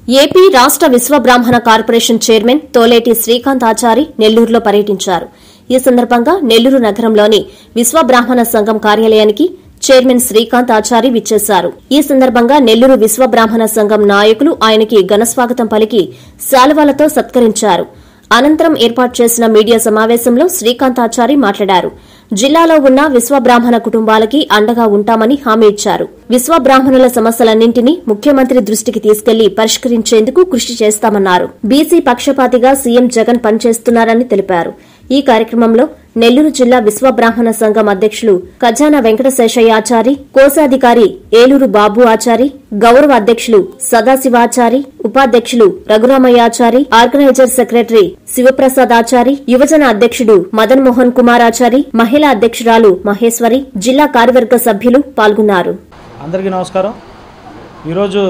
AP రాష్ట విశ్వబ్రాహ్మణ corporation chairman Toleti Srikanth Achari నెల్లూరులో పర్యటించారు ఈ సందర్భంగా నెల్లూరు నగరంలోని విశ్వబ్రాహ్మణ సంఘం కార్యాలయానికి చైర్మన్ శ్రీకాంత్ ఆచారి విచ్చేశారు ఈ సందర్భంగా నెల్లూరు విశ్వబ్రాహ్మణ సంఘం నాయకులు ఆయనకి ఘనస్వాగతం పలికి శాలువాలతో సత్కరించారు అనంతరం ఏర్పాటు చేసిన మీడియా సమావేశంలో శ్రీకాంత్ ఆచారి మాట్లాడారు జిల్లాలో ఉన్న విశ్వబ్రాహ్మణ కుటుంబాలకి అండగా ఉంటామని హామీ ఇచ్చారు విశ్వబ్రాహ్మణుల సమస్యలన్నింటినీ ముఖ్యమంత్రి దృష్టికి తీసుకెళ్లి పరిష్కరించేందుకు కృషి చేస్తామన్నారు బీసీ పక్షపాతిగా సీఎం జగన్ పనిచేస్తున్నారని తెలిపారు ఈ కార్యక్రమంలో నెల్లూరు జిల్లా విశ్వబ్రాహ్మణ సంఘం అధ్యక్షులు ఖజానా వెంకటశేషయ్యాచారి కోశాధికారి ఏలూరు బాబు ఆచారి గౌరవ అధ్యక్షులు సదాశివాచారి ఉపాధ్యక్షులు రఘురామయ్యాచారి ఆర్గనైజర్ సెక్రటరీ శివప్రసాద్ ఆచారి యువజన అధ్యక్షుడు మదన్ మోహన్ కుమార్ ఆచారి మహిళా అధ్యక్షురాలు మహేశ్వరి జిల్లా కార్యవర్గ సభ్యులు పాల్గొన్నారు అందరికీ నమస్కారం ఈరోజు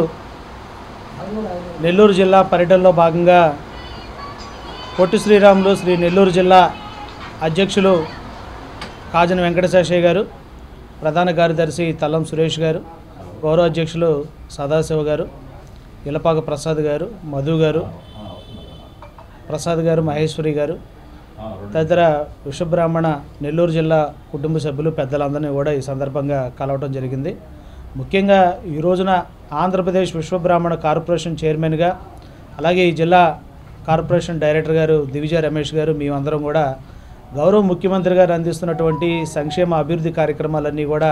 నెల్లూరు జిల్లా పర్యటనలో భాగంగా పొట్టి శ్రీరాములు శ్రీ నెల్లూరు జిల్లా అధ్యక్షులు కాజన వెంకటశేషయ్య గారు ప్రధాన కార్యదర్శి తల్లం సురేష్ గారు గౌరవ అధ్యక్షులు సదాశివ గారు ఇలపాక ప్రసాద్ గారు మధు గారు ప్రసాద్ గారు మహేశ్వరి గారు తదితర విశ్వబ్రాహ్మణ నెల్లూరు జిల్లా కుటుంబ సభ్యులు పెద్దలందరినీ కూడా ఈ సందర్భంగా కలవటం జరిగింది ముఖ్యంగా ఈ రోజున ఆంధ్రప్రదేశ్ విశ్వబ్రాహ్మణ కార్పొరేషన్ చైర్మన్గా అలాగే ఈ జిల్లా కార్పొరేషన్ డైరెక్టర్ గారు దివిజ రమేష్ గారు మేమందరం కూడా గౌరవ ముఖ్యమంత్రి గారు అందిస్తున్నటువంటి సంక్షేమ అభివృద్ధి కార్యక్రమాలన్నీ కూడా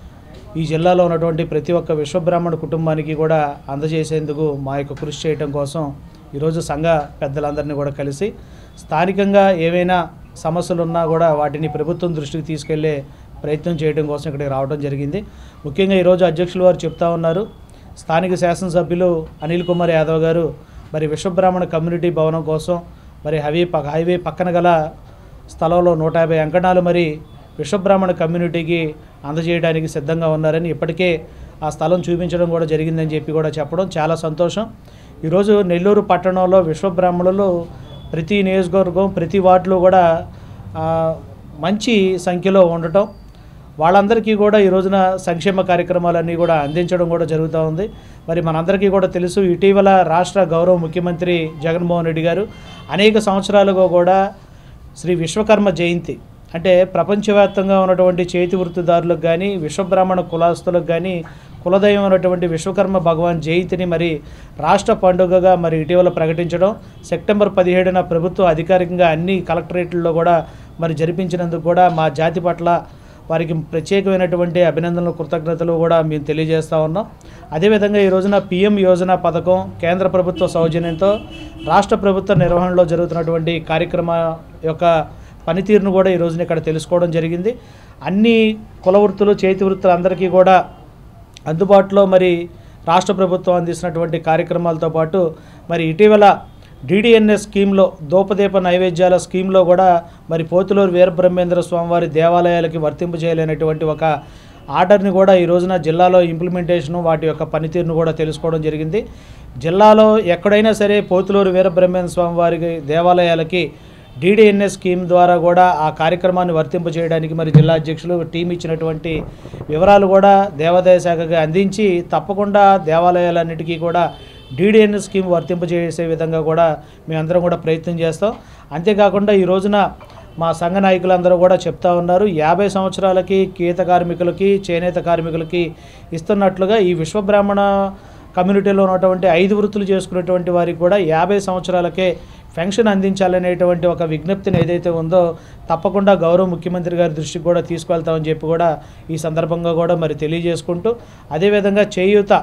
ఈ జిల్లాలో ఉన్నటువంటి ప్రతి ఒక్క విశ్వబ్రాహ్మణ కుటుంబానికి కూడా అందజేసేందుకు మా యొక్క కృషి చేయడం కోసం ఈరోజు సంఘ పెద్దలందరినీ కూడా కలిసి స్థానికంగా ఏవైనా సమస్యలు ఉన్నా కూడా వాటిని ప్రభుత్వం దృష్టికి తీసుకెళ్లే ప్రయత్నం చేయడం కోసం ఇక్కడికి రావడం జరిగింది ముఖ్యంగా ఈరోజు అధ్యక్షులు వారు చెప్తా ఉన్నారు స్థానిక శాసనసభ్యులు అనిల్ కుమార్ యాదవ్ గారు మరి విశ్వబ్రాహ్మణ కమ్యూనిటీ భవనం కోసం మరి హైవే పక్క హైవే పక్కన గల స్థలంలో నూట యాభై అంకణాలు మరి విశ్వబ్రాహ్మణ కమ్యూనిటీకి అందజేయడానికి సిద్ధంగా ఉన్నారని ఇప్పటికే ఆ స్థలం చూపించడం కూడా జరిగిందని చెప్పి కూడా చెప్పడం చాలా సంతోషం ఈరోజు నెల్లూరు పట్టణంలో విశ్వబ్రాహ్మణులు ప్రతి నియోజకవర్గం ప్రతి వార్డులో కూడా ఆ, మంచి సంఖ్యలో ఉండటం వాళ్ళందరికీ కూడా ఈ రోజున సంక్షేమ కార్యక్రమాలన్నీ కూడా అందించడం కూడా జరుగుతూ ఉంది మరి మనందరికీ కూడా తెలుసు ఇటీవల రాష్ట్ర గౌరవ ముఖ్యమంత్రి జగన్మోహన్ రెడ్డి గారు అనేక సంవత్సరాలుగా కూడా శ్రీ విశ్వకర్మ జయంతి అంటే ప్రపంచవ్యాప్తంగా ఉన్నటువంటి చేతి వృత్తిదారులకు కానీ విశ్వబ్రాహ్మణ కులాస్తులకు కానీ కులదైవం ఉన్నటువంటి విశ్వకర్మ భగవాన్ జయంతిని మరి రాష్ట్ర పండుగగా మరి ఇటీవల ప్రకటించడం సెప్టెంబర్ పదిహేడున ప్రభుత్వం అధికారికంగా అన్ని కలెక్టరేట్లలో కూడా మరి జరిపించినందుకు కూడా మా జాతి పట్ల వారికి ప్రత్యేకమైనటువంటి అభినందనలు కృతజ్ఞతలు కూడా మేము తెలియజేస్తా ఉన్నాం అదేవిధంగా ఈ రోజున పిఎం యోజన పథకం కేంద్ర ప్రభుత్వ సౌజన్యంతో రాష్ట్ర ప్రభుత్వ నిర్వహణలో జరుగుతున్నటువంటి కార్యక్రమ యొక్క పనితీరును కూడా ఈ రోజున ఇక్కడ తెలుసుకోవడం జరిగింది అన్ని కుల వృత్తులు చేతి వృత్తులు అందరికీ కూడా అందుబాటులో మరి రాష్ట్ర ప్రభుత్వం అందిస్తున్నటువంటి కార్యక్రమాలతో పాటు మరి ఇటీవల డిడిఎన్ఎస్ స్కీమ్లో దోపదీప నైవేద్యాల స్కీమ్లో కూడా మరి పోతులూరు వీరబ్రహ్మేంద్ర స్వామివారి దేవాలయాలకి వర్తింపజేయలేనటువంటి ఒక ఆర్డర్ని కూడా ఈ రోజున జిల్లాలో ఇంప్లిమెంటేషను వాటి యొక్క పనితీరును కూడా తెలుసుకోవడం జరిగింది జిల్లాలో ఎక్కడైనా సరే పోతులూరు వీరబ్రహ్మేంద్ర స్వామివారికి దేవాలయాలకి డిడిఎన్ఎస్ స్కీమ్ ద్వారా కూడా ఆ కార్యక్రమాన్ని వర్తింపజేయడానికి మరి జిల్లా అధ్యక్షులు టీం ఇచ్చినటువంటి వివరాలు కూడా దేవాదాయ శాఖకి అందించి తప్పకుండా దేవాలయాలన్నిటికీ కూడా డిడిఎన్ఎస్ స్కీమ్ వర్తింపజేసే విధంగా కూడా మేమందరం కూడా ప్రయత్నం చేస్తాం అంతేకాకుండా ఈ రోజున మా సంఘ నాయకులందరూ కూడా చెప్తా ఉన్నారు యాభై సంవత్సరాలకి గీత కార్మికులకి చేనేత కార్మికులకి ఇస్తున్నట్లుగా ఈ విశ్వబ్రాహ్మణ కమ్యూనిటీలో ఉన్నటువంటి ఐదు వృత్తులు చేసుకునేటువంటి వారికి కూడా యాభై సంవత్సరాలకే పెన్షన్ అందించాలనేటువంటి ఒక విజ్ఞప్తిని ఏదైతే ఉందో తప్పకుండా గౌరవ ముఖ్యమంత్రి గారి దృష్టికి కూడా తీసుకువెళ్తామని చెప్పి కూడా ఈ సందర్భంగా కూడా మరి తెలియజేసుకుంటూ అదేవిధంగా చేయూత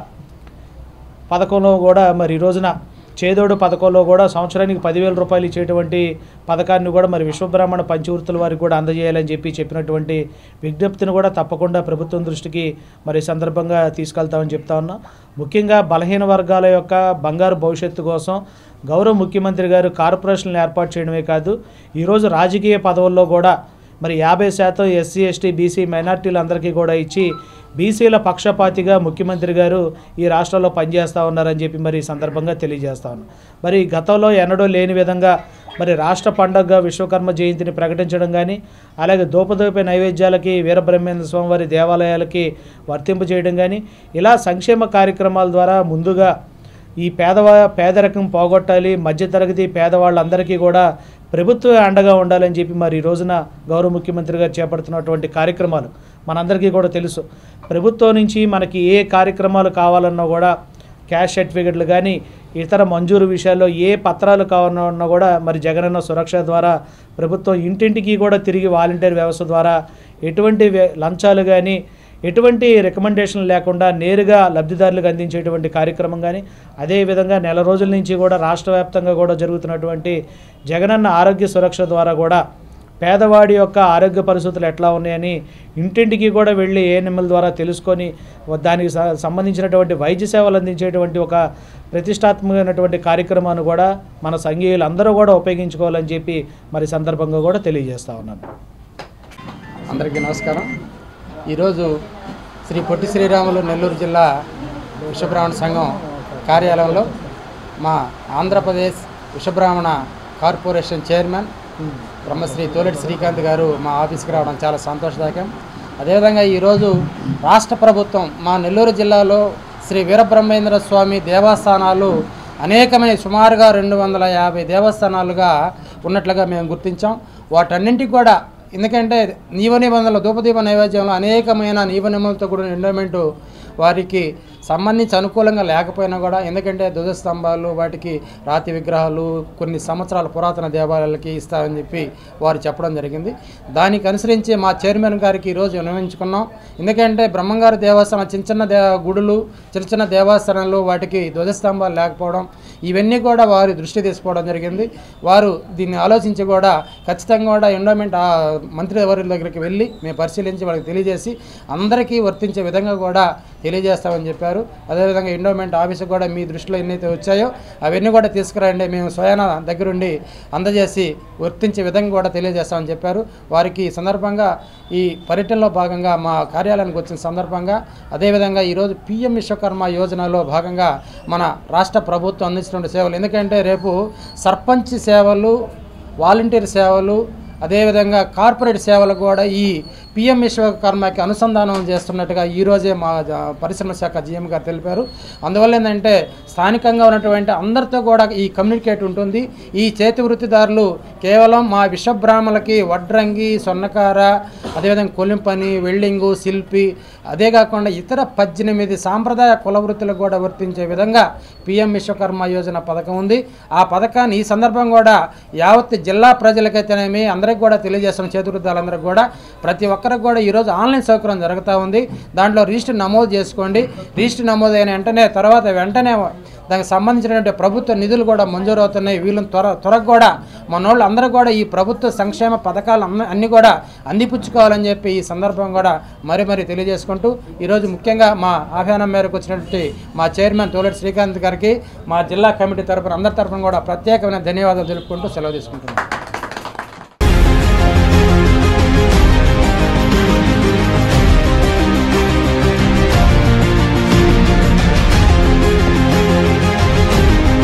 పథకంలో కూడా మరి ఈ రోజున చేదోడు పథకంలో కూడా సంవత్సరానికి పదివేల రూపాయలు ఇచ్చేటువంటి పథకాన్ని కూడా మరి విశ్వబ్రాహ్మణ పంచవృత్తుల వారికి కూడా అందజేయాలని చెప్పి చెప్పినటువంటి విజ్ఞప్తిని కూడా తప్పకుండా ప్రభుత్వం దృష్టికి మరి ఈ సందర్భంగా తీసుకెళ్తామని చెప్తా ఉన్నాం ముఖ్యంగా బలహీన వర్గాల యొక్క బంగారు భవిష్యత్తు కోసం గౌరవ ముఖ్యమంత్రి గారు కార్పొరేషన్లు ఏర్పాటు చేయడమే కాదు ఈరోజు రాజకీయ పదవుల్లో కూడా మరి యాభై శాతం ఎస్సీ ఎస్టీ బీసీ మైనార్టీలందరికీ కూడా ఇచ్చి బీసీల పక్షపాతిగా ముఖ్యమంత్రి గారు ఈ రాష్ట్రంలో పనిచేస్తూ ఉన్నారని చెప్పి మరి ఈ సందర్భంగా తెలియజేస్తా ఉన్నాను మరి గతంలో ఎన్నడూ లేని విధంగా మరి రాష్ట్ర పండుగగా విశ్వకర్మ జయంతిని ప్రకటించడం కానీ అలాగే దోపదోపే నైవేద్యాలకి వీరబ్రహ్మేంద్ర స్వామివారి దేవాలయాలకి వర్తింపజేయడం కానీ ఇలా సంక్షేమ కార్యక్రమాల ద్వారా ముందుగా ఈ పేదవా పేదరికం పోగొట్టాలి మధ్యతరగతి పేదవాళ్ళందరికీ కూడా ప్రభుత్వ అండగా ఉండాలని చెప్పి మరి ఈ రోజున గౌరవ ముఖ్యమంత్రి గారు చేపడుతున్నటువంటి కార్యక్రమాలు మనందరికీ కూడా తెలుసు ప్రభుత్వం నుంచి మనకి ఏ కార్యక్రమాలు కావాలన్నా కూడా క్యాష్ సర్టిఫికెట్లు కానీ ఇతర మంజూరు విషయాల్లో ఏ పత్రాలు కావాలన్నా కూడా మరి జగనన్న సురక్ష ద్వారా ప్రభుత్వం ఇంటింటికి కూడా తిరిగి వాలంటీర్ వ్యవస్థ ద్వారా ఎటువంటి వ్య- లంచాలు కానీ ఎటువంటి రికమెండేషన్ లేకుండా నేరుగా లబ్ధిదారులకు అందించేటువంటి కార్యక్రమం కానీ అదేవిధంగా నెల రోజుల నుంచి కూడా రాష్ట్ర వ్యాప్తంగా కూడా జరుగుతున్నటువంటి జగనన్న ఆరోగ్య సురక్ష ద్వారా కూడా పేదవాడి యొక్క ఆరోగ్య పరిస్థితులు ఎట్లా ఉన్నాయని ఇంటింటికి కూడా వెళ్ళి ఏఎన్ఎంఎల్ ద్వారా తెలుసుకొని దానికి స- సంబంధించినటువంటి వైద్య సేవలు అందించేటువంటి ఒక ప్రతిష్టాత్మకమైనటువంటి కార్యక్రమాన్ని కూడా మన సంఘీయులు అందరూ కూడా ఉపయోగించుకోవాలని చెప్పి మరి సందర్భంగా కూడా తెలియజేస్తా ఉన్నాను అందరికీ నమస్కారం ఈరోజు శ్రీ పొట్టి శ్రీరాములు నెల్లూరు జిల్లా విశ్వబ్రాహ్మణ సంఘం కార్యాలయంలో మా ఆంధ్రప్రదేశ్ విశ్వబ్రాహ్మణ కార్పొరేషన్ చైర్మన్ బ్రహ్మశ్రీ తోలెటి శ్రీకాంత్ గారు మా ఆఫీస్కి రావడం చాలా సంతోషదాయకం అదేవిధంగా ఈరోజు రాష్ట్ర ప్రభుత్వం మా నెల్లూరు జిల్లాలో శ్రీ వీరబ్రహ్మేంద్ర స్వామి దేవస్థానాలు అనేకమైన సుమారుగా రెండు వందల యాభై దేవస్థానాలుగా ఉన్నట్లుగా మేము గుర్తించాం వాటన్నింటికి కూడా ఎందుకంటే నియమ నిబంధనలు ధూపదీప నైవేద్యంలో అనేకమైన నియమ నిబంధనలతో కూడిన ఎండోమెంటు వారికి సంబంధించి అనుకూలంగా లేకపోయినా కూడా ఎందుకంటే ధ్వజస్తంభాలు వాటికి రాతి విగ్రహాలు కొన్ని సంవత్సరాల పురాతన దేవాలయాలకి ఇస్తామని చెప్పి వారు చెప్పడం జరిగింది దానికి అనుసరించి మా చైర్మన్ గారికి ఈరోజు విన్నవించుకున్నాం ఎందుకంటే బ్రహ్మంగారి దేవస్థానం చిన్న చిన్న దే గుడులు చిన్న చిన్న దేవస్థానాలు వాటికి ధ్వజస్తంభాలు లేకపోవడం ఇవన్నీ కూడా వారి దృష్టి తీసుకోవడం జరిగింది వారు దీన్ని ఆలోచించి కూడా ఖచ్చితంగా కూడా ఎండోమెంట్ ఆ మంత్రి వర్యుల దగ్గరికి వెళ్ళి మేము పరిశీలించి వాళ్ళకి తెలియజేసి అందరికీ వర్తించే విధంగా కూడా తెలియజేస్తామని చెప్పారు అదేవిధంగా ఎండోమెంట్ ఆఫీసు కూడా మీ దృష్టిలో ఎన్నైతే వచ్చాయో అవన్నీ కూడా తీసుకురండి మేము స్వయాన దగ్గరుండి అందజేసి వర్తించే విధంగా కూడా తెలియజేస్తామని చెప్పారు వారికి ఈ సందర్భంగా ఈ పర్యటనలో భాగంగా మా కార్యాలయానికి వచ్చిన సందర్భంగా అదేవిధంగా ఈరోజు పిఎం విశ్వకర్మ యోజనలో భాగంగా మన రాష్ట్ర ప్రభుత్వం అందించినటువంటి సేవలు ఎందుకంటే రేపు సర్పంచ్ సేవలు వాలంటీర్ సేవలు అదేవిధంగా కార్పొరేట్ సేవలు కూడా ఈ పిఎం విశ్వకర్మకి అనుసంధానం చేస్తున్నట్టుగా ఈరోజే మా జ- పరిశ్రమ శాఖ జీఎం గారు తెలిపారు అందువల్ల ఏంటంటే స్థానికంగా ఉన్నటువంటి అందరితో కూడా ఈ కమ్యూనికేట్ ఉంటుంది ఈ చేతి వృత్తిదారులు కేవలం మా విశ్వబ్రాహ్మణులకి వడ్రంగి సొన్నకార అదేవిధంగా కొలింపని వెల్డింగు శిల్పి అదే కాకుండా ఇతర పద్దెనిమిది సాంప్రదాయ కుల వృత్తులకు కూడా వర్తించే విధంగా పిఎం విశ్వకర్మ యోజన పథకం ఉంది ఆ పథకాన్ని ఈ సందర్భం కూడా యావత్ జిల్లా ప్రజలకైతేనేమి అందరికి కూడా తెలియజేస్తున్న చేతివృత్తాలందరికీ కూడా ప్రతి ఒక్కరికి కూడా ఈరోజు ఆన్లైన్ సౌకర్యం జరుగుతూ ఉంది దాంట్లో రిజిస్టర్ నమోదు చేసుకోండి రిజిస్టర్ నమోదు అయిన వెంటనే తర్వాత వెంటనే దానికి సంబంధించినటువంటి ప్రభుత్వ నిధులు కూడా మంజూరు అవుతున్నాయి వీళ్ళని త్వర త్వరగా కూడా మన వాళ్ళు అందరూ కూడా ఈ ప్రభుత్వ సంక్షేమ పథకాలు అన్ని అన్నీ కూడా అందిపుచ్చుకోవాలని చెప్పి ఈ సందర్భం కూడా మరీ మరీ తెలియజేసుకుంటూ ఈరోజు ముఖ్యంగా మా ఆహ్వానం మేరకు వచ్చినటువంటి మా చైర్మన్ తోలెటి శ్రీకాంత్ గారికి మా జిల్లా కమిటీ తరపున అందరి తరపున కూడా ప్రత్యేకమైన ధన్యవాదాలు తెలుపుకుంటూ సెలవు తీసుకుంటున్నాను